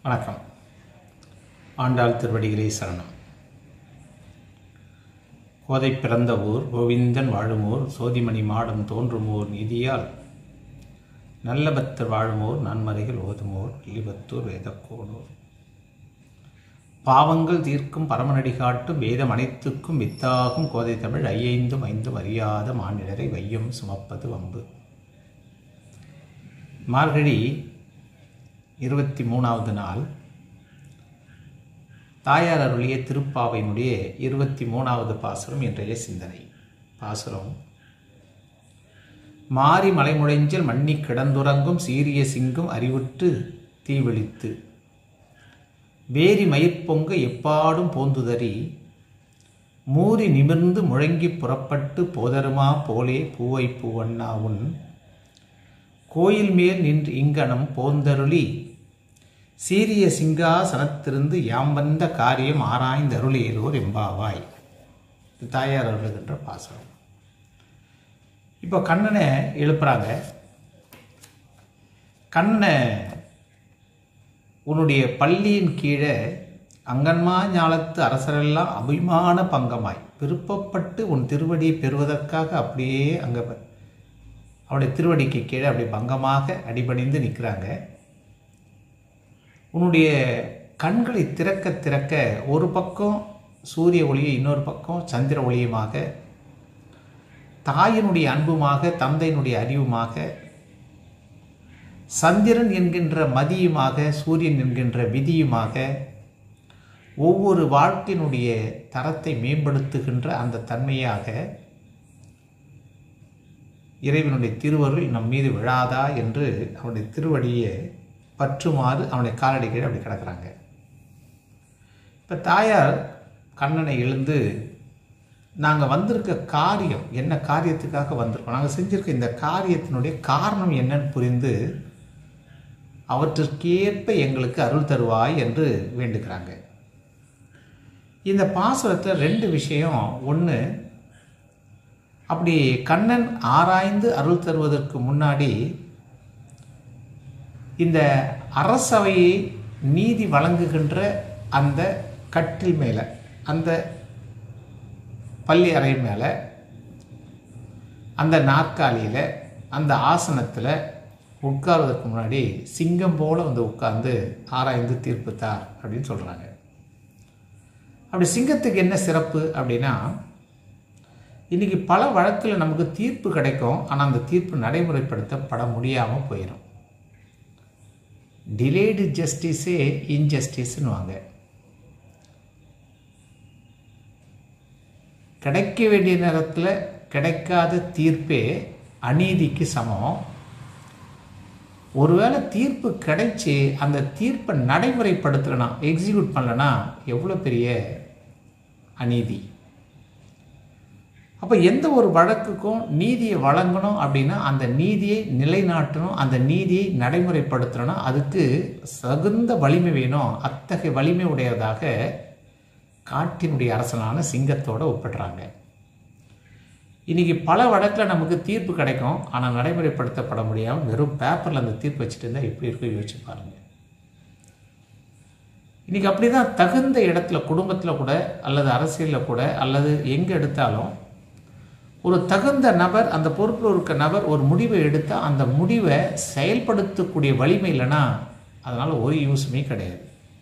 வணக்கம் ஆண்டாள் திருவடிகளே சரணம் கோதை பிறந்த ஊர் கோவிந்தன் வாழுமூர் சோதிமணி மாடம் தோன்றுமோர் நிதியால் நல்லபத்தர் வாழுமோர் நன்மறைகள் ஓதுமோர் இல்லிபத்தூர் வேதக்கோனூர் பாவங்கள் தீர்க்கும் பரமநடி காட்டும் வேதம் அனைத்துக்கும் வித்தாகும் கோதை தமிழ் ஐயைந்தும் ஐந்தும் அறியாத மானிடரை வையம் சுமப்பது வம்பு மார்கழி இருபத்தி மூணாவது நாள் தாயார் அருளிய திருப்பாவையினுடைய இருபத்தி மூணாவது பாசுரம் இன்றைய சிந்தனை பாசுரம் மாறி மலைமுழைஞ்சல் மண்ணி கிடந்துறங்கும் சீரிய சிங்கும் அறிவுற்று தீவிழித்து வேரி மயிர்ப்பொங்க எப்பாடும் போந்துதறி மூறி நிமிர்ந்து முழங்கி புறப்பட்டு போதருமா போலே பூவை பூவண்ணா உன் கோயில் மேல் நின்று இங்கனம் போந்தருளி சீரிய சிங்காசனத்திருந்து யாம் வந்த காரியம் ஆராய்ந்தருளியலோர் எம்பாவாய் இது தாயார் அருளுகின்ற பாசனம் இப்போ கண்ணனை எழுப்புறாங்க கண்ணனை உன்னுடைய பள்ளியின் கீழே அங்கன்மா ஞாலத்து அரசரெல்லாம் அபிமான பங்கமாய் விருப்பப்பட்டு உன் திருவடியை பெறுவதற்காக அப்படியே அங்கே அவருடைய திருவடிக்கு கீழே அப்படி பங்கமாக அடிபணிந்து நிற்கிறாங்க உன்னுடைய கண்களை திறக்க திறக்க ஒரு பக்கம் சூரிய ஒளியை இன்னொரு பக்கம் சந்திர ஒளியுமாக தாயினுடைய அன்புமாக தந்தையினுடைய அறிவுமாக சந்திரன் என்கின்ற மதியுமாக சூரியன் என்கின்ற விதியுமாக ஒவ்வொரு வாழ்க்கையினுடைய தரத்தை மேம்படுத்துகின்ற அந்த தன்மையாக இறைவனுடைய திருவருள் நம் மீது விழாதா என்று அவனுடைய திருவடியை பற்றுமாறு அவனுடைய காலடிகள் அப்படி கிடக்கிறாங்க இப்போ தாயார் கண்ணனை எழுந்து நாங்கள் வந்திருக்க காரியம் என்ன காரியத்துக்காக வந்திருக்கோம் நாங்கள் செஞ்சிருக்க இந்த காரியத்தினுடைய காரணம் என்னன்னு புரிந்து அவற்றிற்கேற்ப எங்களுக்கு அருள் தருவாய் என்று வேண்டுகிறாங்க இந்த பாசுரத்தில் ரெண்டு விஷயம் ஒன்று அப்படி கண்ணன் ஆராய்ந்து அருள் தருவதற்கு முன்னாடி இந்த அரசவையை நீதி வழங்குகின்ற அந்த கட்டில் மேலே அந்த பள்ளி அறை மேலே அந்த நாற்காலியில் அந்த ஆசனத்தில் உட்கார்வதற்கு முன்னாடி சிங்கம் போல வந்து உட்கார்ந்து ஆராய்ந்து தீர்ப்புத்தார் அப்படின்னு சொல்கிறாங்க அப்படி சிங்கத்துக்கு என்ன சிறப்பு அப்படின்னா இன்றைக்கி பல வழக்கில் நமக்கு தீர்ப்பு கிடைக்கும் ஆனால் அந்த தீர்ப்பு நடைமுறைப்படுத்தப்பட முடியாமல் போயிடும் டிலேடு ஜஸ்டிஸே இன்ஜஸ்டிஸ்னு வாங்க கிடைக்க வேண்டிய நேரத்தில் கிடைக்காத தீர்ப்பே அநீதிக்கு சமம் ஒருவேளை தீர்ப்பு கிடைச்சி அந்த தீர்ப்பை நடைமுறைப்படுத்தலைனா எக்ஸிக்யூட் பண்ணலனா எவ்வளோ பெரிய அநீதி அப்போ எந்த ஒரு வழக்குக்கும் நீதியை வழங்கணும் அப்படின்னா அந்த நீதியை நிலைநாட்டணும் அந்த நீதியை நடைமுறைப்படுத்தணும் அதுக்கு தகுந்த வலிமை வேணும் அத்தகைய வலிமை உடையதாக காட்டினுடைய அரசனான சிங்கத்தோடு ஒப்பிடுறாங்க இன்றைக்கி பல வழக்கில் நமக்கு தீர்ப்பு கிடைக்கும் ஆனால் நடைமுறைப்படுத்தப்பட முடியாமல் வெறும் பேப்பரில் அந்த தீர்ப்பு வச்சுட்டு இருந்தால் எப்படி இருக்கும் யோசிச்சு பாருங்கள் இன்றைக்கி அப்படி தான் தகுந்த இடத்துல குடும்பத்தில் கூட அல்லது அரசியலில் கூட அல்லது எங்கே எடுத்தாலும் ஒரு தகுந்த நபர் அந்த பொறுப்பில் இருக்க நபர் ஒரு முடிவை எடுத்தால் அந்த முடிவை செயல்படுத்தக்கூடிய வலிமை இல்லைன்னா அதனால் ஒரு யூஸுமே கிடையாது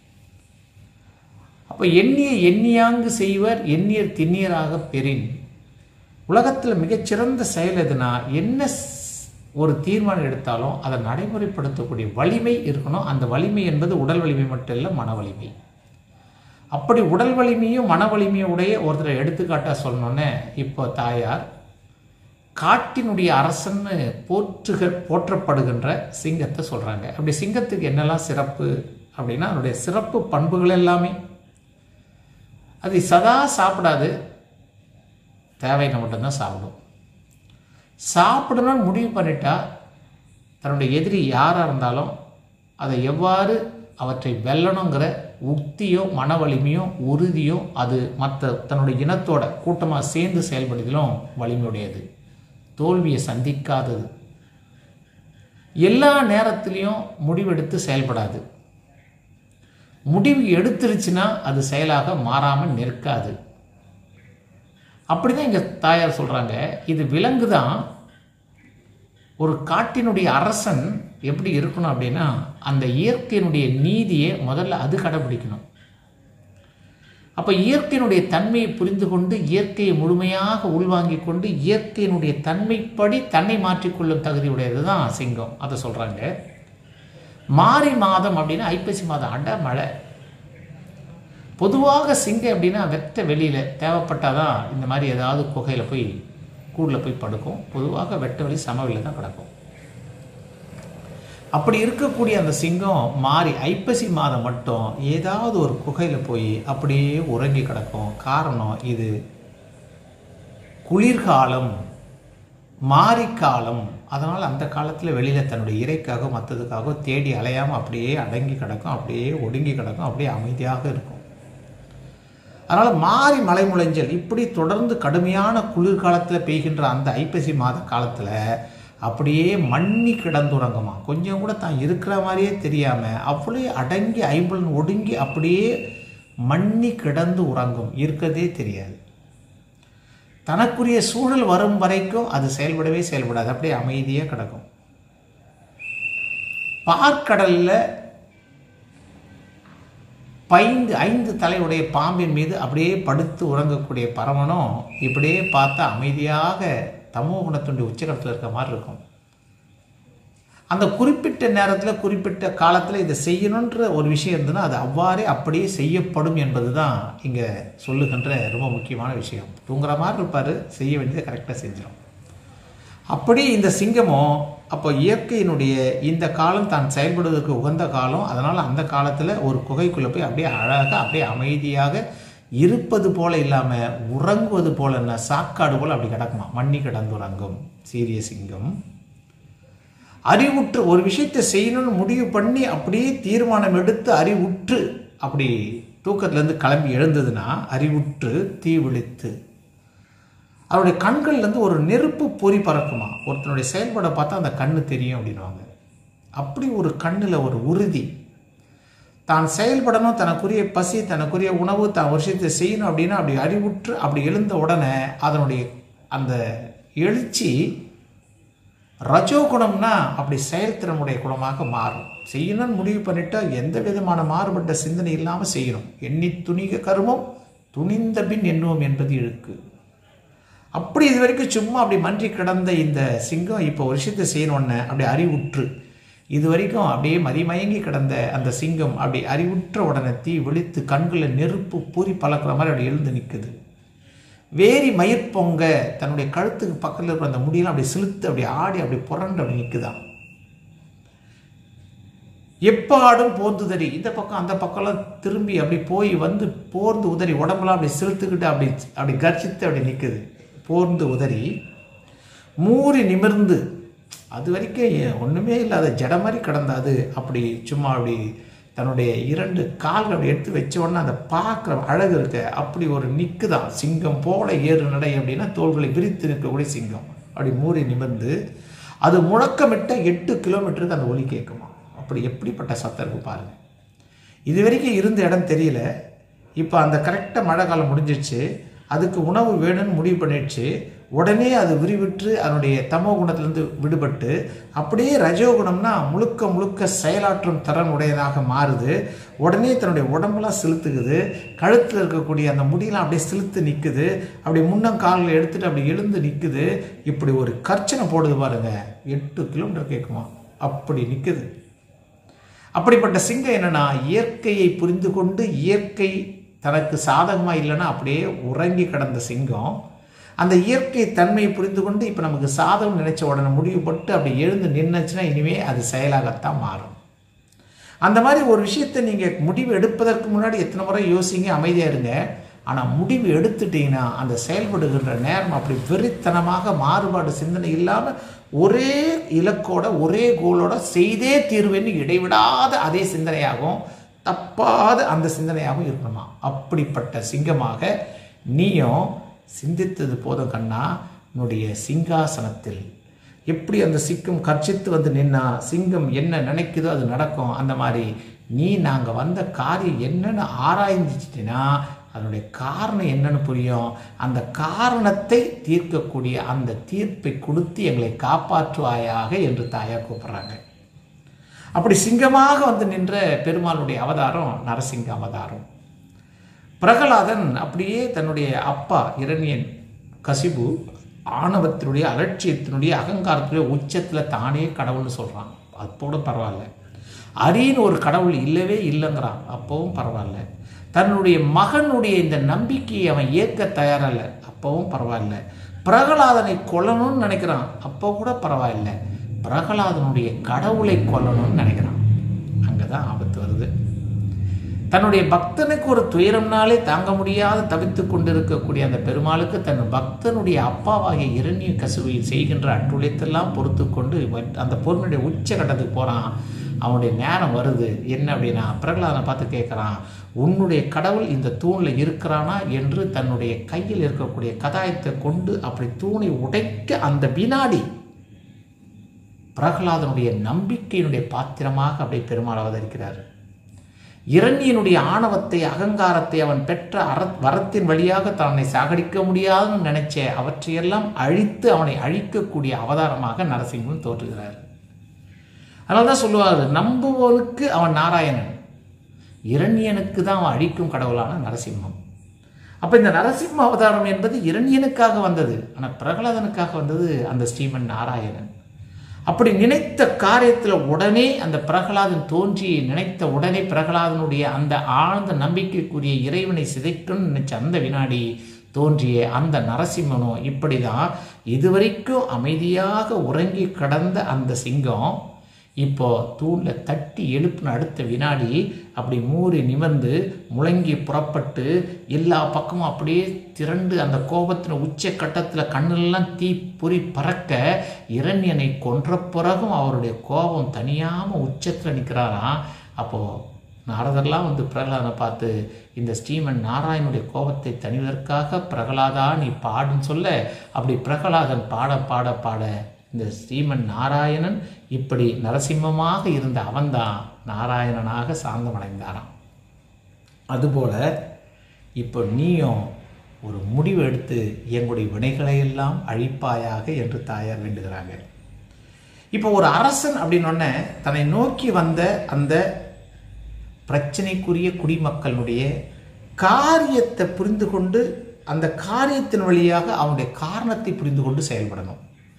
அப்போ எண்ணிய எண்ணியாங்கு செய்வர் எண்ணியர் திண்ணியராக பெறின் உலகத்தில் மிகச்சிறந்த செயல் எதுனா என்ன ஒரு தீர்மானம் எடுத்தாலும் அதை நடைமுறைப்படுத்தக்கூடிய வலிமை இருக்கணும் அந்த வலிமை என்பது உடல் வலிமை மட்டும் இல்லை மன வலிமை அப்படி உடல் வலிமையும் மன வலிமையும் உடைய ஒருத்தரை எடுத்துக்காட்டாக சொல்லணுன்னே இப்போ தாயார் காட்டினுடைய அரசன்னு போற்றுக போற்றப்படுகின்ற சிங்கத்தை சொல்கிறாங்க அப்படி சிங்கத்துக்கு என்னெல்லாம் சிறப்பு அப்படின்னா அதனுடைய சிறப்பு பண்புகள் எல்லாமே அது சதா சாப்பிடாது தேவையான மட்டும்தான் சாப்பிடும் சாப்பிடணும்னு முடிவு பண்ணிட்டா தன்னுடைய எதிரி யாராக இருந்தாலும் அதை எவ்வாறு அவற்றை வெல்லணுங்கிற உக்தியோ மன வலிமையோ உறுதியோ அது மற்ற தன்னுடைய இனத்தோட கூட்டமாக சேர்ந்து செயல்படுதலும் வலிமையுடையது தோல்வியை சந்திக்காதது எல்லா நேரத்திலையும் முடிவெடுத்து செயல்படாது முடிவு எடுத்துருச்சுன்னா அது செயலாக மாறாமல் நிற்காது அப்படிதான் இங்க தாயார் சொல்றாங்க இது விலங்கு தான் ஒரு காட்டினுடைய அரசன் எப்படி இருக்கணும் அப்படின்னா அந்த இயற்கையினுடைய நீதியை முதல்ல அது கடைபிடிக்கணும் அப்ப இயற்கையினுடைய தன்மையை புரிந்து கொண்டு இயற்கையை முழுமையாக உள்வாங்கிக் கொண்டு இயற்கையினுடைய தன்மைப்படி தன்னை மாற்றிக்கொள்ளும் தகுதியுடையது தான் சிங்கம் அதை சொல்றாங்க மாரி மாதம் அப்படின்னா ஐப்பசி மாதம் அட மழை பொதுவாக சிங்கம் அப்படின்னா வெட்ட வெளியில தேவைப்பட்டாதான் இந்த மாதிரி ஏதாவது குகையில போய் கூடில் போய் படுக்கும் பொதுவாக வெட்ட வெளி சமவெளியில் தான் கிடக்கும் அப்படி இருக்கக்கூடிய அந்த சிங்கம் மாறி ஐப்பசி மாதம் மட்டும் ஏதாவது ஒரு குகையில் போய் அப்படியே உறங்கி கிடக்கும் காரணம் இது குளிர்காலம் மாரிக்காலம் அதனால் அந்த காலத்தில் வெளியில் தன்னுடைய இறைக்காக மற்றதுக்காக தேடி அலையாமல் அப்படியே அடங்கி கிடக்கும் அப்படியே ஒடுங்கி கிடக்கும் அப்படியே அமைதியாக இருக்கும் அதனால் மாறி மலை முளைஞ்சல் இப்படி தொடர்ந்து கடுமையான குளிர்காலத்தில் பெய்கின்ற அந்த ஐப்பசி மாத காலத்தில் அப்படியே மண்ணி கிடந்துறங்குமா கொஞ்சம் கூட தான் இருக்கிற மாதிரியே தெரியாமல் அப்படியே அடங்கி ஐம்பலன் ஒடுங்கி அப்படியே மண்ணி கிடந்து உறங்கும் இருக்கிறதே தெரியாது தனக்குரிய சூழல் வரும் வரைக்கும் அது செயல்படவே செயல்படாது அப்படியே அமைதியாக கிடக்கும் பார்க்கடலில் பைந்து ஐந்து தலையுடைய பாம்பின் மீது அப்படியே படுத்து உறங்கக்கூடிய பரமனும் இப்படியே பார்த்தா அமைதியாக தமோ குணத்துடைய உச்சகத்தில் இருக்க மாதிரி இருக்கும் அந்த குறிப்பிட்ட நேரத்தில் குறிப்பிட்ட காலத்தில் இதை செய்யணுன்ற ஒரு விஷயம் இருந்ததுன்னா அது அவ்வாறே அப்படியே செய்யப்படும் என்பது தான் இங்கே சொல்லுகின்ற ரொம்ப முக்கியமான விஷயம் தூங்குற மாதிரி இருப்பார் செய்ய வேண்டியதை கரெக்டாக செஞ்சிடும் அப்படி இந்த சிங்கமும் அப்போ இயற்கையினுடைய இந்த காலம் தான் செயல்படுவதற்கு உகந்த காலம் அதனால் அந்த காலத்தில் ஒரு குகைக்குள்ளே போய் அப்படியே அழகாக அப்படியே அமைதியாக இருப்பது போல இல்லாமல் உறங்குவது போல என்ன சாக்காடு போல் அப்படி கிடக்குமா மண்ணி கிடந்து உறங்கும் சீரிய சிங்கம் அறிவுற்று ஒரு விஷயத்தை செய்யணும்னு முடிவு பண்ணி அப்படியே தீர்மானம் எடுத்து அறிவுற்று அப்படி தூக்கத்துலேருந்து கிளம்பி எழுந்ததுன்னா அறிவுற்று தீ விழித்து அவருடைய கண்கள்லேருந்து ஒரு நெருப்பு பொறி பறக்குமா ஒருத்தனுடைய செயல்பாடை பார்த்தா அந்த கண்ணு தெரியும் அப்படின்வாங்க அப்படி ஒரு கண்ணில் ஒரு உறுதி தான் செயல்படணும் தனக்குரிய பசி தனக்குரிய உணவு தான் ஒரு விஷயத்தை செய்யணும் அப்படின்னா அப்படி அறிவுற்று அப்படி எழுந்த உடனே அதனுடைய அந்த எழுச்சி ரஜோ குணம்னா அப்படி செயல்திறனுடைய குணமாக மாறும் செய்யணும்னு முடிவு பண்ணிட்டா எந்த விதமான மாறுபட்ட சிந்தனை இல்லாமல் செய்யணும் எண்ணி துணிக கருமம் துணிந்த பின் எண்ணுவோம் என்பது இழுக்கு அப்படி இது வரைக்கும் சும்மா அப்படி மன்றி கிடந்த இந்த சிங்கம் இப்போ ஒரு விஷயத்தை செய்யணும்னு அப்படி அறிவுற்று இது வரைக்கும் அப்படியே மதிமயங்கி கிடந்த அந்த சிங்கம் அப்படி அறிவுற்ற உடனே தீ விழித்து கண்களில் நெருப்பு பூரி பழக்கிற மாதிரி அப்படி எழுந்து நிற்குது வேரி மயிர் பொங்க தன்னுடைய கழுத்துக்கு பக்கத்தில் இருக்கிற அந்த முடியெல்லாம் அப்படி சிலுத்து அப்படி ஆடி அப்படி புரண்டு அப்படி நிற்குதான் எப்பாடும் போந்துதறி இந்த பக்கம் அந்த பக்கம்லாம் திரும்பி அப்படி போய் வந்து போர்ந்து உதறி உடம்பெல்லாம் அப்படி சிலுத்துக்கிட்டு அப்படி அப்படி கர்ஜித்து அப்படி நிற்குது போர்ந்து உதறி மூறி நிமிர்ந்து அது வரைக்கும் ஒன்றுமே இல்லாத ஜட மாதிரி கிடந்தாது அப்படி சும்மா அப்படி தன்னுடைய இரண்டு கால்கள் அப்படி எடுத்து வச்ச உடனே அந்த பார்க்குற அழகு இருக்க அப்படி ஒரு நிற்குதான் சிங்கம் போல ஏறு நடை அப்படின்னா தோள்களை விரித்து நிற்கக்கூடிய சிங்கம் அப்படி மூறி நிமிர்ந்து அது முழக்கமிட்ட எட்டு கிலோமீட்டருக்கு அந்த ஒலி கேட்குமா அப்படி எப்படிப்பட்ட சத்தம் இருக்கு பாருங்க இது வரைக்கும் இருந்த இடம் தெரியல இப்போ அந்த கரெக்டாக மழை காலம் முடிஞ்சிடுச்சு அதுக்கு உணவு வேணும்னு முடிவு பண்ணிடுச்சு உடனே அது விரிவிற்று அதனுடைய தமோ குணத்திலிருந்து விடுபட்டு அப்படியே ரஜோகுணம்னா முழுக்க முழுக்க செயலாற்றும் திறன் உடையதாக மாறுது உடனே தன்னுடைய உடம்பெல்லாம் செலுத்துக்குது கழுத்தில் இருக்கக்கூடிய அந்த முடியெல்லாம் அப்படியே செலுத்து நிற்குது அப்படி முன்னம் காலில் எடுத்துட்டு அப்படி எழுந்து நிற்குது இப்படி ஒரு கர்ச்சனை போடுது பாருங்க எட்டு கிலோமீட்டர் கேட்குமா அப்படி நிற்குது அப்படிப்பட்ட சிங்கம் என்னன்னா இயற்கையை புரிந்து கொண்டு இயற்கை தனக்கு சாதகமாக இல்லைன்னா அப்படியே உறங்கி கிடந்த சிங்கம் அந்த இயற்கை தன்மையை புரிந்து கொண்டு இப்போ நமக்கு சாதகம் நினைச்ச உடனே முடிவுபட்டு அப்படி எழுந்து நின்றுச்சுன்னா இனிமே அது செயலாகத்தான் மாறும் அந்த மாதிரி ஒரு விஷயத்தை நீங்கள் முடிவு எடுப்பதற்கு முன்னாடி எத்தனை முறை யோசிங்க அமைதியாக இருங்க ஆனால் முடிவு எடுத்துட்டீங்கன்னா அந்த செயல்படுகின்ற நேரம் அப்படி வெறித்தனமாக மாறுபாடு சிந்தனை இல்லாமல் ஒரே இலக்கோட ஒரே கோலோட செய்தே தீர்வுன்னு இடைவிடாத அதே சிந்தனையாகவும் தப்பாத அந்த சிந்தனையாகவும் இருக்கணுமா அப்படிப்பட்ட சிங்கமாக நீயும் சிந்தித்தது போதும் கண்ணா உன்னுடைய சிங்காசனத்தில் எப்படி அந்த சிங்கம் கர்ச்சித்து வந்து நின்னா சிங்கம் என்ன நினைக்குதோ அது நடக்கும் அந்த மாதிரி நீ நாங்கள் வந்த காரியம் என்னன்னு ஆராய்ஞ்சிட்டினா அதனுடைய காரணம் என்னன்னு புரியும் அந்த காரணத்தை தீர்க்கக்கூடிய அந்த தீர்ப்பை கொடுத்து எங்களை காப்பாற்றுவாயாக என்று தாயார் கூப்பிட்றாங்க அப்படி சிங்கமாக வந்து நின்ற பெருமாளுடைய அவதாரம் நரசிங்க அவதாரம் பிரகலாதன் அப்படியே தன்னுடைய அப்பா இரணியன் கசிபு ஆணவத்தினுடைய அலட்சியத்தினுடைய அகங்காரத்தினுடைய உச்சத்தில் தானே கடவுள்னு சொல்கிறான் அப்போட பரவாயில்ல அரின்னு ஒரு கடவுள் இல்லவே இல்லைங்கிறான் அப்போவும் பரவாயில்ல தன்னுடைய மகனுடைய இந்த நம்பிக்கையை அவன் ஏற்க தயாரல்ல அப்போவும் பரவாயில்ல பிரகலாதனை கொல்லணும்னு நினைக்கிறான் அப்போ கூட பரவாயில்ல பிரகலாதனுடைய கடவுளை கொல்லணும்னு நினைக்கிறான் அங்கே தான் ஆபத்து வருது தன்னுடைய பக்தனுக்கு ஒரு துயரம்னாலே தாங்க முடியாத தவித்து கொண்டிருக்கக்கூடிய அந்த பெருமாளுக்கு தன் பக்தனுடைய அப்பாவாகிய இரணிய கசுவையில் செய்கின்ற அட்டுழியத்தெல்லாம் பொறுத்து கொண்டு அந்த பொருளுடைய உச்சகட்டத்துக்கு போகிறான் அவனுடைய நேரம் வருது என்ன அப்படின்னா பிரகலாதனை பார்த்து கேட்குறான் உன்னுடைய கடவுள் இந்த தூணில் இருக்கிறானா என்று தன்னுடைய கையில் இருக்கக்கூடிய கதாயத்தை கொண்டு அப்படி தூணை உடைக்க அந்த வினாடி பிரகலாதனுடைய நம்பிக்கையினுடைய பாத்திரமாக அப்படியே பெருமாள் அவதரிக்கிறார் இரணியனுடைய ஆணவத்தை அகங்காரத்தை அவன் பெற்ற அற வரத்தின் வழியாக தன்னை சாகடிக்க முடியாதுன்னு நினைச்ச அவற்றையெல்லாம் அழித்து அவனை அழிக்கக்கூடிய அவதாரமாக நரசிம்மன் தோற்றுகிறார் அதனால தான் சொல்லுவார் நம்புவோனுக்கு அவன் நாராயணன் இரண்யனுக்கு தான் அவன் அழிக்கும் கடவுளான நரசிம்மம் அப்போ இந்த நரசிம்ம அவதாரம் என்பது இரண்யனுக்காக வந்தது ஆனால் பிரகலாதனுக்காக வந்தது அந்த ஸ்ரீமன் நாராயணன் அப்படி நினைத்த காரியத்தில் உடனே அந்த பிரகலாதன் தோன்றி நினைத்த உடனே பிரகலாதனுடைய அந்த ஆழ்ந்த நம்பிக்கைக்குரிய இறைவனை சிதைக்கணும்னு நினைச்ச அந்த வினாடி தோன்றிய அந்த நரசிம்மனும் இப்படி தான் இதுவரைக்கும் அமைதியாக உறங்கி கடந்த அந்த சிங்கம் இப்போ தூணில் தட்டி எழுப்பின அடுத்த வினாடி அப்படி மூறி நிமிர்ந்து முழங்கி புறப்பட்டு எல்லா பக்கமும் அப்படியே திரண்டு அந்த கோபத்தின் உச்ச கட்டத்தில் கண்ணெல்லாம் தீ பொறி பறக்க இரண்யனை கொன்ற பிறகும் அவருடைய கோபம் தனியாமல் உச்சத்தில் நிற்கிறாராம் அப்போது நாரதெல்லாம் வந்து பிரகலாதனை பார்த்து இந்த ஸ்ரீமன் நாராயணுடைய கோபத்தை தணிவதற்காக பிரகலாதா நீ பாடுன்னு சொல்ல அப்படி பிரகலாதன் பாட பாட பாட இந்த ஸ்ரீமன் நாராயணன் இப்படி நரசிம்மமாக இருந்த அவன்தான் நாராயணனாக சாந்தமடைந்தாராம் அதுபோல இப்போ நீயும் ஒரு முடிவு எடுத்து எங்களுடைய வினைகளை எல்லாம் அழிப்பாயாக என்று தாயார் வேண்டுகிறாங்க இப்போ ஒரு அரசன் அப்படின்னொன்னே தன்னை நோக்கி வந்த அந்த பிரச்சனைக்குரிய குடிமக்களுடைய காரியத்தை புரிந்து கொண்டு அந்த காரியத்தின் வழியாக அவனுடைய காரணத்தை புரிந்து கொண்டு செயல்படணும்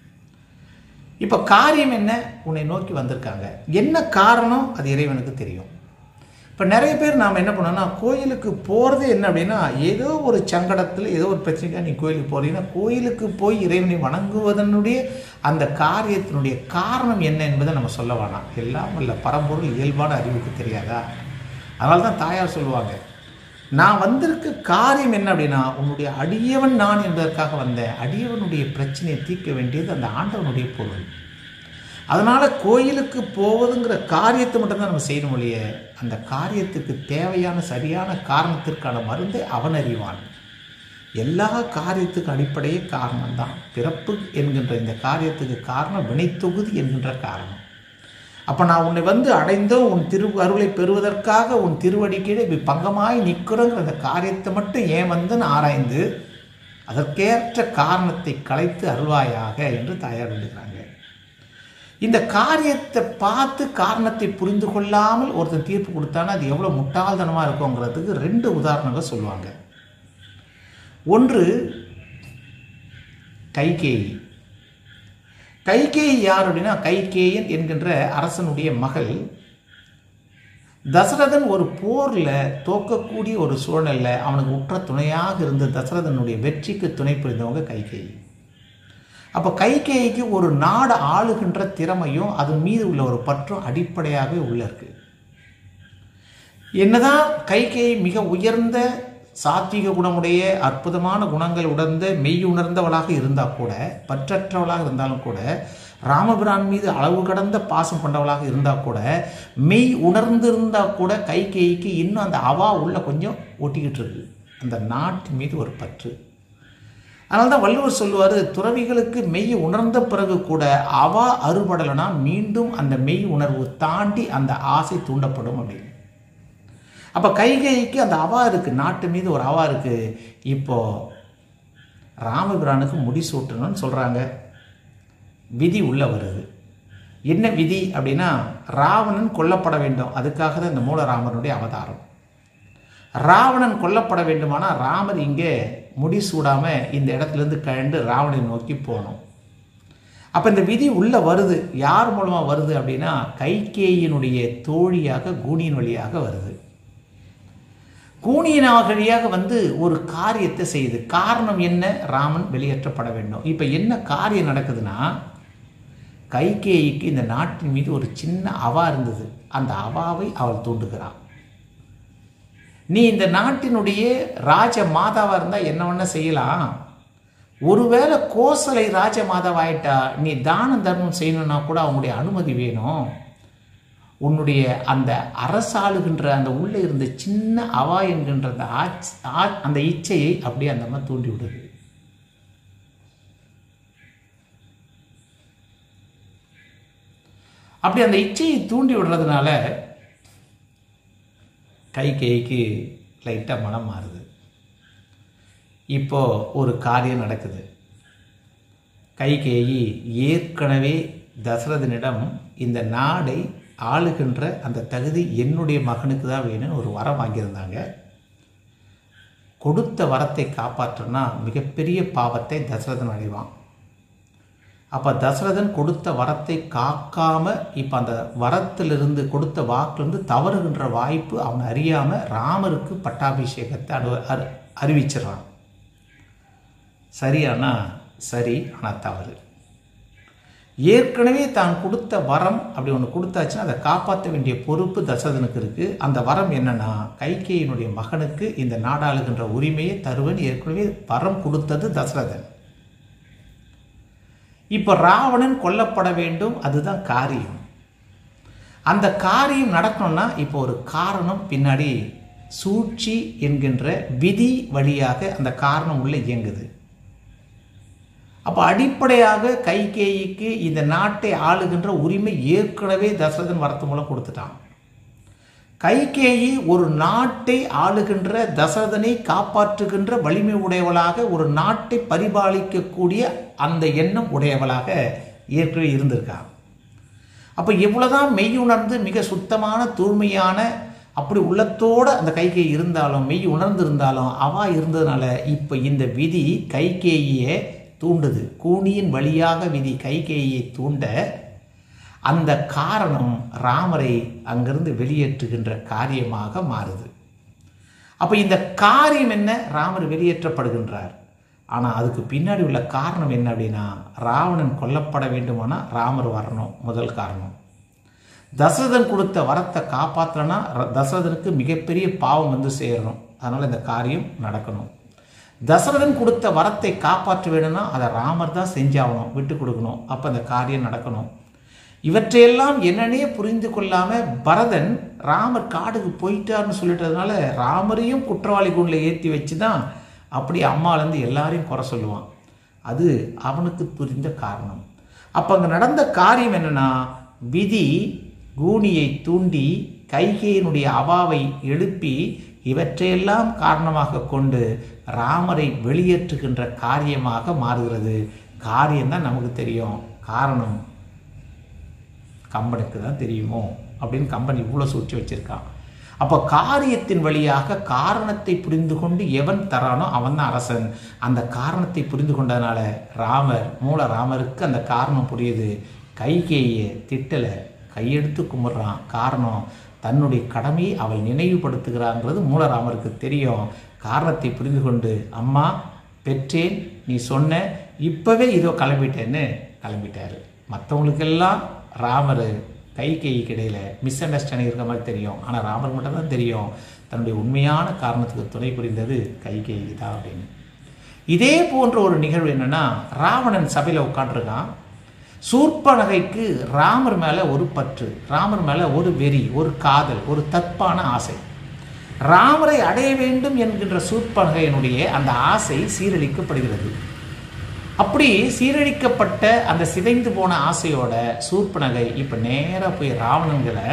இப்போ காரியம் என்ன உன்னை நோக்கி வந்திருக்காங்க என்ன காரணம் அது இறைவனுக்கு தெரியும் இப்போ நிறைய பேர் நாம் என்ன பண்ணோம்னா கோயிலுக்கு போகிறதே என்ன அப்படின்னா ஏதோ ஒரு சங்கடத்தில் ஏதோ ஒரு பிரச்சனைக்காக நீ கோயிலுக்கு போகிறீங்கன்னா கோயிலுக்கு போய் இறைவனை வணங்குவதனுடைய அந்த காரியத்தினுடைய காரணம் என்ன என்பதை நம்ம சொல்ல வேணாம் எல்லாம் இல்லை பரம்பொருள் இயல்பான அறிவுக்கு தெரியாதா அதனால தான் தாயார் சொல்லுவாங்க நான் வந்திருக்க காரியம் என்ன அப்படின்னா உன்னுடைய அடியவன் நான் என்பதற்காக வந்தேன் அடியவனுடைய பிரச்சனையை தீர்க்க வேண்டியது அந்த ஆண்டவனுடைய பொருள் அதனால் கோயிலுக்கு போவதுங்கிற காரியத்தை மட்டும்தான் நம்ம செய்யணும் ஒழிய அந்த காரியத்துக்கு தேவையான சரியான காரணத்திற்கான மருந்தை அவன் அறிவான் எல்லா காரியத்துக்கு அடிப்படையே காரணம்தான் பிறப்பு என்கின்ற இந்த காரியத்துக்கு காரணம் வினைத்தொகுதி என்கின்ற காரணம் அப்போ நான் உன்னை வந்து அடைந்தோம் உன் திரு அருளை பெறுவதற்காக உன் திருவடிக்கீழே இப்படி பங்கமாய் நிற்கிறோங்கிற அந்த காரியத்தை மட்டும் ஏன் வந்துன்னு ஆராய்ந்து அதற்கேற்ற காரணத்தை கலைத்து அருள்வாயாக என்று தயார் வேண்டுகிறாங்க இந்த காரியத்தை பார்த்து காரணத்தை புரிந்து கொள்ளாமல் ஒருத்தர் தீர்ப்பு கொடுத்தானா அது எவ்வளோ முட்டாள்தனமாக இருக்குங்கிறதுக்கு ரெண்டு உதாரணங்கள் சொல்லுவாங்க ஒன்று கைகேயி கைகேயி யார் அப்படின்னா கைகேயன் என்கின்ற அரசனுடைய மகள் தசரதன் ஒரு போரில் தோக்கக்கூடிய ஒரு சூழ்நிலை அவனுக்கு உற்ற துணையாக இருந்த தசரதனுடைய வெற்றிக்கு துணை புரிந்தவங்க கைகேயி அப்போ கைகேயிக்கு ஒரு நாடு ஆளுகின்ற திறமையும் அதன் மீது உள்ள ஒரு பற்றும் அடிப்படையாகவே உள்ள இருக்கு என்னதான் கைகேயி மிக உயர்ந்த சாத்விக குணமுடைய அற்புதமான குணங்கள் உணர்ந்த மெய் உணர்ந்தவளாக இருந்தால் கூட பற்றற்றவளாக இருந்தாலும் கூட ராமபிரான் மீது அளவு கடந்த பாசம் கொண்டவளாக இருந்தால் கூட மெய் உணர்ந்திருந்தால் கூட கைகேயிக்கு இன்னும் அந்த அவா உள்ள கொஞ்சம் ஒட்டிக்கிட்டு இருக்கு அந்த நாட்டின் மீது ஒரு பற்று அதனால தான் வள்ளுவர் சொல்லுவார் துறவிகளுக்கு மெய் உணர்ந்த பிறகு கூட அவா அறுபடலைனா மீண்டும் அந்த மெய் உணர்வு தாண்டி அந்த ஆசை தூண்டப்படும் அப்படின்னு அப்போ கைகைக்கு அந்த அவா இருக்குது நாட்டு மீது ஒரு அவா இருக்குது இப்போ ராமபிரானுக்கு முடிசூட்டணும்னு சொல்கிறாங்க விதி உள்ள வருது என்ன விதி அப்படின்னா ராவணன் கொல்லப்பட வேண்டும் அதுக்காக தான் இந்த மூலராமனுடைய அவதாரம் ராவணன் கொல்லப்பட வேண்டுமானால் ராமர் இங்கே முடிசூடாமல் இந்த இடத்துலேருந்து கழண்டு ராவணனை நோக்கி போகணும் அப்போ இந்த விதி உள்ளே வருது யார் மூலமாக வருது அப்படின்னா கைகேயினுடைய தோழியாக கூனியின் வழியாக வருது கூனியின் வழியாக வந்து ஒரு காரியத்தை செய்யுது காரணம் என்ன ராமன் வெளியேற்றப்பட வேண்டும் இப்போ என்ன காரியம் நடக்குதுன்னா கைகேயிக்கு இந்த நாட்டின் மீது ஒரு சின்ன அவா இருந்தது அந்த அவாவை அவள் தூண்டுகிறாள் நீ இந்த நாட்டினுடைய ராஜ மாதாவாக இருந்தால் என்ன வேணா செய்யலாம் ஒருவேளை கோசலை ராஜ மாதாவாயிட்டா நீ தானம் தர்மம் செய்யணும்னா கூட அவங்களுடைய அனுமதி வேணும் உன்னுடைய அந்த அரசாளுகின்ற அந்த உள்ளே இருந்த சின்ன அவா என்கின்ற அந்த ஆச் அந்த இச்சையை அப்படியே அந்த அம்மா தூண்டி விடுது அப்படி அந்த இச்சையை தூண்டி விடுறதுனால கை கைக்கு லைட்டாக மனம் மாறுது இப்போ ஒரு காரியம் நடக்குது கைகேயி ஏற்கனவே தசரதனிடம் இந்த நாடை ஆளுகின்ற அந்த தகுதி என்னுடைய மகனுக்கு தான் வேணும்னு ஒரு வரம் வாங்கியிருந்தாங்க கொடுத்த வரத்தை காப்பாற்றனா மிகப்பெரிய பாவத்தை தசரதன் அடைவான் அப்போ தசரதன் கொடுத்த வரத்தை காக்காம இப்போ அந்த வரத்திலிருந்து கொடுத்த வாக்கிலிருந்து தவறுகின்ற வாய்ப்பு அவன் அறியாமல் ராமருக்கு பட்டாபிஷேகத்தை அனு அறி அறிவிச்சிடறான் சரியானா சரி ஆனால் தவறு ஏற்கனவே தான் கொடுத்த வரம் அப்படி ஒன்று கொடுத்தாச்சுன்னா அதை காப்பாற்ற வேண்டிய பொறுப்பு தசரதனுக்கு இருக்குது அந்த வரம் என்னன்னா கைகேயினுடைய மகனுக்கு இந்த நாடாளுகின்ற உரிமையை தருவன் ஏற்கனவே வரம் கொடுத்தது தசரதன் இப்போ ராவணன் கொல்லப்பட வேண்டும் அதுதான் காரியம் அந்த காரியம் நடக்கணும்னா இப்போ ஒரு காரணம் பின்னாடி சூழ்ச்சி என்கின்ற விதி வழியாக அந்த காரணம் உள்ள இயங்குது அப்போ அடிப்படையாக கைகேயிக்கு இந்த நாட்டை ஆளுகின்ற உரிமை ஏற்கனவே தசரதன் வரத்து மூலம் கொடுத்துட்டான் கைகேயி ஒரு நாட்டை ஆளுகின்ற தசரதனை காப்பாற்றுகின்ற வலிமை உடையவளாக ஒரு நாட்டை பரிபாலிக்கக்கூடிய அந்த எண்ணம் உடையவளாக ஏற்கனவே இருந்திருக்கான் அப்போ எவ்வளோதான் மெய் உணர்ந்து மிக சுத்தமான தூய்மையான அப்படி உள்ளத்தோடு அந்த கைகேயி இருந்தாலும் மெய் உணர்ந்திருந்தாலும் அவா இருந்ததுனால இப்போ இந்த விதி கைகேயியை தூண்டுது கூனியின் வழியாக விதி கைகேயை தூண்ட அந்த காரணம் ராமரை அங்கிருந்து வெளியேற்றுகின்ற காரியமாக மாறுது அப்போ இந்த காரியம் என்ன ராமர் வெளியேற்றப்படுகின்றார் ஆனால் அதுக்கு பின்னாடி உள்ள காரணம் என்ன அப்படின்னா ராவணன் கொல்லப்பட வேண்டுமானா ராமர் வரணும் முதல் காரணம் தசரதன் கொடுத்த வரத்தை காப்பாற்றனா தசரதனுக்கு மிகப்பெரிய பாவம் வந்து சேரணும் அதனால் இந்த காரியம் நடக்கணும் தசரதன் கொடுத்த வரத்தை காப்பாற்ற வேணும்னா அதை ராமர் தான் செஞ்சாகணும் விட்டு கொடுக்கணும் அப்போ அந்த காரியம் நடக்கணும் இவற்றையெல்லாம் என்னன்னே புரிந்து கொள்ளாம பரதன் ராமர் காடுக்கு போயிட்டார்னு சொல்லிட்டதுனால ராமரையும் குற்றவாளி குண்டில் ஏற்றி வச்சு தான் அப்படி அம்மாலேருந்து எல்லாரையும் குறை சொல்லுவான் அது அவனுக்கு புரிந்த காரணம் அப்போ அங்கே நடந்த காரியம் என்னன்னா விதி கூனியை தூண்டி கைகேயினுடைய அவாவை எழுப்பி இவற்றையெல்லாம் காரணமாக கொண்டு ராமரை வெளியேற்றுகின்ற காரியமாக மாறுகிறது காரியம்தான் நமக்கு தெரியும் காரணம் கம்பனுக்கு தான் தெரியுமோ அப்படின்னு கம்பன் இவ்வளோ சூழ்ச்சி வச்சிருக்கான் அப்போ காரியத்தின் வழியாக காரணத்தை புரிந்து கொண்டு எவன் தரானோ அவன் தான் அரசன் அந்த காரணத்தை புரிந்து கொண்டதுனால ராமர் மூல ராமருக்கு அந்த காரணம் புரியுது கைகேயை திட்டலை கையெடுத்து கும்பிட்றான் காரணம் தன்னுடைய கடமையை அவள் நினைவுபடுத்துகிறாங்கிறது மூலராமருக்கு தெரியும் காரணத்தை புரிந்து கொண்டு அம்மா பெற்றேன் நீ சொன்ன இப்போவே இதோ கிளம்பிட்டேன்னு கிளம்பிட்டாரு மற்றவங்களுக்கெல்லாம் ராமர் கை கைக்கு இடையில் மிஸ் அண்டர்ஸ்டாண்டிங் இருக்கிற மாதிரி தெரியும் ஆனால் ராமர் மட்டும் தான் தெரியும் தன்னுடைய உண்மையான காரணத்துக்கு துணை புரிந்தது கை கை தான் அப்படின்னு இதே போன்ற ஒரு நிகழ்வு என்னன்னா ராவணன் சபையில் உட்காண்டிருக்கான் சூர்பனகைக்கு ராமர் மேலே ஒரு பற்று ராமர் மேலே ஒரு வெறி ஒரு காதல் ஒரு தப்பான ஆசை ராமரை அடைய வேண்டும் என்கின்ற சூர்பனகையினுடைய அந்த ஆசை சீரழிக்கப்படுகிறது அப்படி சீரழிக்கப்பட்ட அந்த சிதைந்து போன ஆசையோட சூர்பனகை இப்போ நேராக போய் ராவணன்களை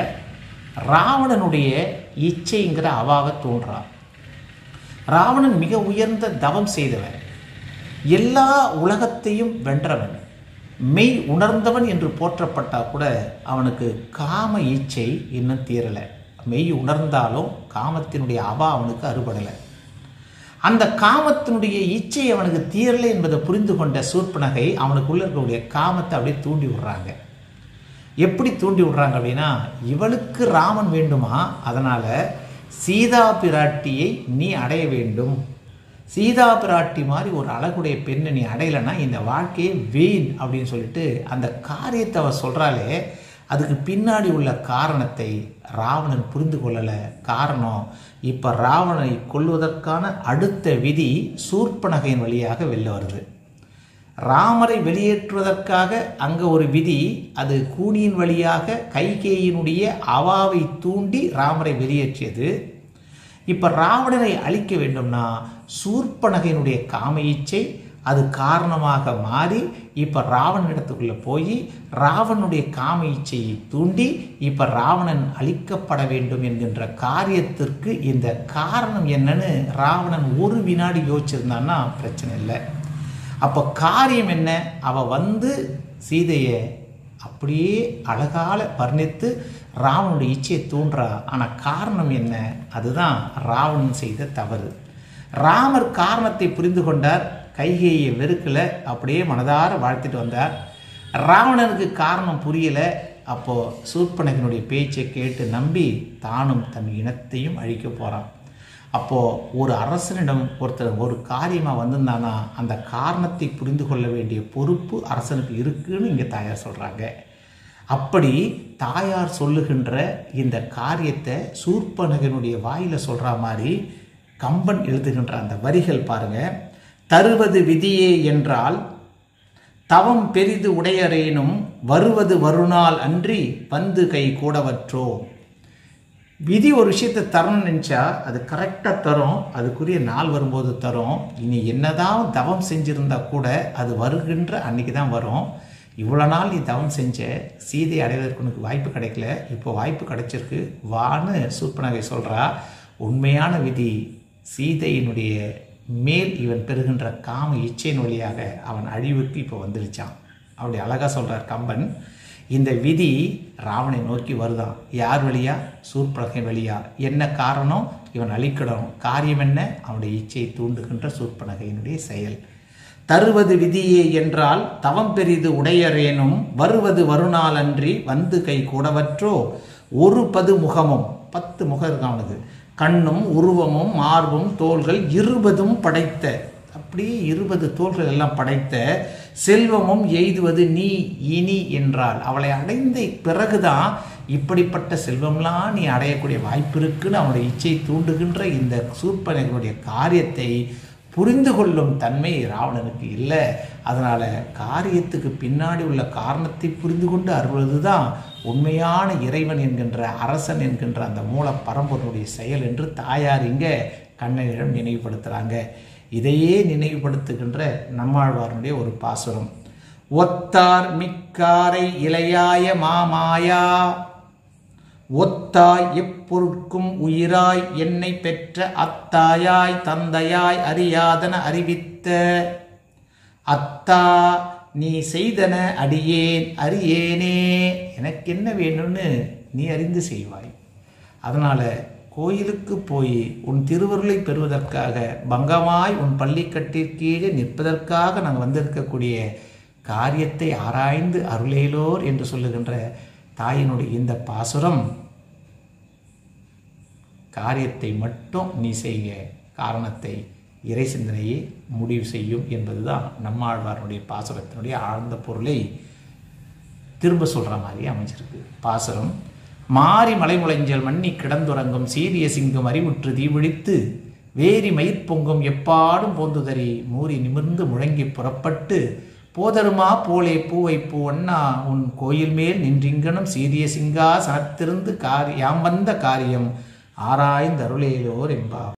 ராவணனுடைய இச்சைங்கிற அவாவை தோன்றான் ராவணன் மிக உயர்ந்த தவம் செய்தவன் எல்லா உலகத்தையும் வென்றவன் மெய் உணர்ந்தவன் என்று போற்றப்பட்டா கூட அவனுக்கு காம இச்சை இன்னும் தீரலை மெய் உணர்ந்தாலும் காமத்தினுடைய அவா அவனுக்கு அறுபடலை அந்த காமத்தினுடைய இச்சை அவனுக்கு தீரலை என்பதை புரிந்து கொண்ட சூர்பனகை அவனுக்குள்ள இருக்கக்கூடிய காமத்தை அப்படியே தூண்டி விடுறாங்க எப்படி தூண்டி விடுறாங்க அப்படின்னா இவளுக்கு ராமன் வேண்டுமா அதனால சீதா பிராட்டியை நீ அடைய வேண்டும் சீதா பிராட்டி மாதிரி ஒரு அழகுடைய பெண்ணை நீ அடையலைன்னா இந்த வாழ்க்கையே வீண் அப்படின்னு சொல்லிட்டு அந்த காரியத்தை அவ சொல்கிறாலே அதுக்கு பின்னாடி உள்ள காரணத்தை ராவணன் புரிந்து கொள்ளலை காரணம் இப்போ ராவணனை கொல்வதற்கான அடுத்த விதி சூர்ப்பனகையின் வழியாக வெளில வருது ராமரை வெளியேற்றுவதற்காக அங்கே ஒரு விதி அது கூனியின் வழியாக கைகேயினுடைய அவாவை தூண்டி ராமரை வெளியேற்றியது இப்போ ராவணனை அழிக்க வேண்டும்னா சூர்ப்பனகையினுடைய காம இச்சை அது காரணமாக மாறி இப்போ ராவணனிடத்துக்குள்ளே போய் ராவனுடைய காம இச்சையை தூண்டி இப்போ ராவணன் அழிக்கப்பட வேண்டும் என்கின்ற காரியத்திற்கு இந்த காரணம் என்னன்னு ராவணன் ஒரு வினாடி யோசிச்சிருந்தான்னா பிரச்சனை இல்லை அப்போ காரியம் என்ன அவ வந்து சீதையை அப்படியே அழகால வர்ணித்து ராவனுடைய இச்சையை தூண்டுறா ஆனால் காரணம் என்ன அதுதான் ராவணன் செய்த தவறு ராமர் காரணத்தை புரிந்து கொண்டார் கைகேயை வெறுக்கலை அப்படியே மனதார வாழ்த்துட்டு வந்தார் ராவணனுக்கு காரணம் புரியலை அப்போது சூர்பனகனுடைய பேச்சை கேட்டு நம்பி தானும் தன் இனத்தையும் அழிக்க போகிறான் அப்போது ஒரு அரசனிடம் ஒருத்தர் ஒரு காரியமாக வந்திருந்தானா அந்த காரணத்தை புரிந்து கொள்ள வேண்டிய பொறுப்பு அரசனுக்கு இருக்குன்னு இங்கே தாயார் சொல்கிறாங்க அப்படி தாயார் சொல்லுகின்ற இந்த காரியத்தை சூர்பனகனுடைய வாயில் சொல்கிற மாதிரி கம்பன் எழுதுகின்ற அந்த வரிகள் பாருங்க தருவது விதியே என்றால் தவம் பெரிது உடையரேனும் வருவது வருநாள் அன்றி வந்து கை கூடவற்றோ விதி ஒரு விஷயத்தை தரணும்னு நினச்சா அது கரெக்டாக தரும் அதுக்குரிய நாள் வரும்போது தரும் இனி என்னதான் தவம் செஞ்சிருந்தா கூட அது வருகின்ற அன்னைக்கு தான் வரும் இவ்வளோ நாள் நீ தவம் செஞ்ச சீதை அடைவதற்கு உனக்கு வாய்ப்பு கிடைக்கல இப்போ வாய்ப்பு கிடைச்சிருக்கு வான்னு சூர்பனகை சொல்கிறா உண்மையான விதி சீதையினுடைய மேல் இவன் பெறுகின்ற காம இச்சையின் வழியாக அவன் அழிவுக்கு இப்போ வந்துருச்சான் அப்படி அழகாக சொல்கிறார் கம்பன் இந்த விதி ராவனை நோக்கி வருதான் யார் வழியா சூர்பனகை வழியா என்ன காரணம் இவன் அழிக்கணும் காரியம் என்ன அவனுடைய இச்சையை தூண்டுகின்ற சூர்பனகையினுடைய செயல் தருவது விதியே என்றால் தவம் பெரிது உடையரேனும் வருவது வருநாள் அன்றி வந்து கை கூடவற்றோ ஒரு பது முகமும் பத்து முகம் இருக்கு அவனுக்கு கண்ணும் உருவமும் மார்பும் தோள்கள் இருபதும் படைத்த அப்படியே இருபது தோள்கள் எல்லாம் படைத்த செல்வமும் எய்துவது நீ இனி என்றால் அவளை அடைந்த பிறகுதான் இப்படிப்பட்ட செல்வம்லாம் நீ அடையக்கூடிய வாய்ப்பு இருக்குன்னு அவனுடைய இச்சை தூண்டுகின்ற இந்த சூர்பனர்களுடைய காரியத்தை புரிந்து கொள்ளும் தன்மை ராவணனுக்கு இல்லை அதனால் காரியத்துக்கு பின்னாடி உள்ள காரணத்தை புரிந்து கொண்டு அருள்வது தான் உண்மையான இறைவன் என்கின்ற அரசன் என்கின்ற அந்த மூல பரம்பொருளுடைய செயல் என்று தாயார் இங்கே கண்ணனிடம் நினைவுபடுத்துகிறாங்க இதையே நினைவுபடுத்துகின்ற நம்மாழ்வாரனுடைய ஒரு பாசுரம் ஒத்தார் மிக்காரை இளையாய மாமாயா ஒத்தாய் எப்பொருட்கும் உயிராய் என்னை பெற்ற அத்தாயாய் தந்தையாய் அறியாதன அறிவித்த அத்தா நீ செய்தன அடியேன் அறியேனே எனக்கு என்ன வேணும்னு நீ அறிந்து செய்வாய் அதனால் கோயிலுக்கு போய் உன் திருவருளை பெறுவதற்காக பங்கமாய் உன் பள்ளிக்கட்டிற்கீழே நிற்பதற்காக நாங்கள் வந்திருக்கக்கூடிய காரியத்தை ஆராய்ந்து அருளேலோர் என்று சொல்லுகின்ற தாயினுடைய இந்த பாசுரம் காரியத்தை மட்டும் நீ செய்ய காரணத்தை இறை சிந்தனையே முடிவு செய்யும் என்பதுதான் நம்மாழ்வாருடைய பாசுரத்தினுடைய ஆழ்ந்த பொருளை திரும்ப சொல்கிற மாதிரி அமைஞ்சிருக்கு பாசுரம் மாறி மலைமுளைஞ்சல் மண்ணி கிடந்துறங்கும் சீரிய சிங்கம் அறிவுற்று தீவிழித்து வேரி மயிர்பொங்கும் எப்பாடும் போந்துதறி மூறி நிமிர்ந்து முழங்கி புறப்பட்டு போதருமா போலே பூவை பூ அண்ணா உன் கோயில் மேல் நின்றிங்கனும் சீரிய சிங்கா சனத்திருந்து காரி யாம் வந்த காரியம் ஆராய்ந்தருளேலோர் என்பா